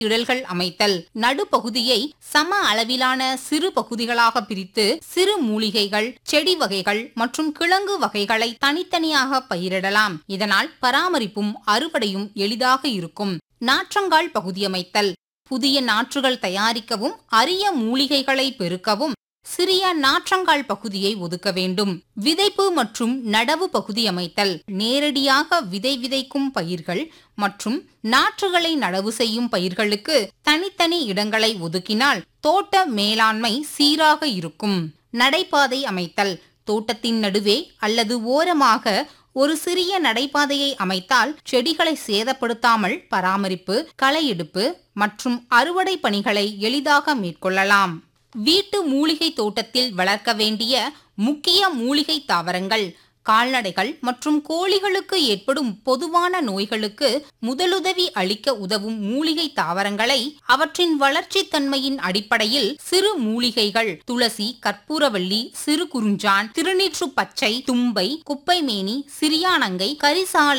இடல்கள் அமைத்தல் நடுப்பகுதியை சம அளவிலான சிறு பகுதிகளாக பிரித்து சிறு மூலிகைகள் செடி வகைகள் மற்றும் கிழங்கு வகைகளை தனித்தனியாக பயிரிடலாம் இதனால் பராமரிப்பும் அறுவடையும் எளிதாக இருக்கும் நாற்றங்கால் பகுதியமைத்தல் புதிய நாற்றுகள் தயாரிக்கவும் அரிய மூலிகைகளை பெருக்கவும் சிறிய நாற்றங்கால் பகுதியை ஒதுக்க வேண்டும் விதைப்பு மற்றும் நடவு பகுதி அமைத்தல் நேரடியாக விதை விதைக்கும் பயிர்கள் மற்றும் நாற்றுகளை நடவு செய்யும் பயிர்களுக்கு தனித்தனி இடங்களை ஒதுக்கினால் தோட்ட மேலாண்மை சீராக இருக்கும் நடைபாதை அமைத்தல் தோட்டத்தின் நடுவே அல்லது ஓரமாக ஒரு சிறிய நடைபாதையை அமைத்தால் செடிகளை சேதப்படுத்தாமல் பராமரிப்பு களை எடுப்பு மற்றும் அறுவடை பணிகளை எளிதாக மேற்கொள்ளலாம் வீட்டு மூலிகை தோட்டத்தில் வளர்க்க வேண்டிய முக்கிய மூலிகை தாவரங்கள் கால்நடைகள் மற்றும் கோழிகளுக்கு ஏற்படும் பொதுவான நோய்களுக்கு முதலுதவி அளிக்க உதவும் மூலிகை தாவரங்களை அவற்றின் வளர்ச்சி தன்மையின் அடிப்படையில் சிறு மூலிகைகள் துளசி கற்பூரவள்ளி சிறு குறிஞ்சான் திருநீற்று பச்சை தும்பை குப்பைமேனி சிறியானங்கை கரிசாலை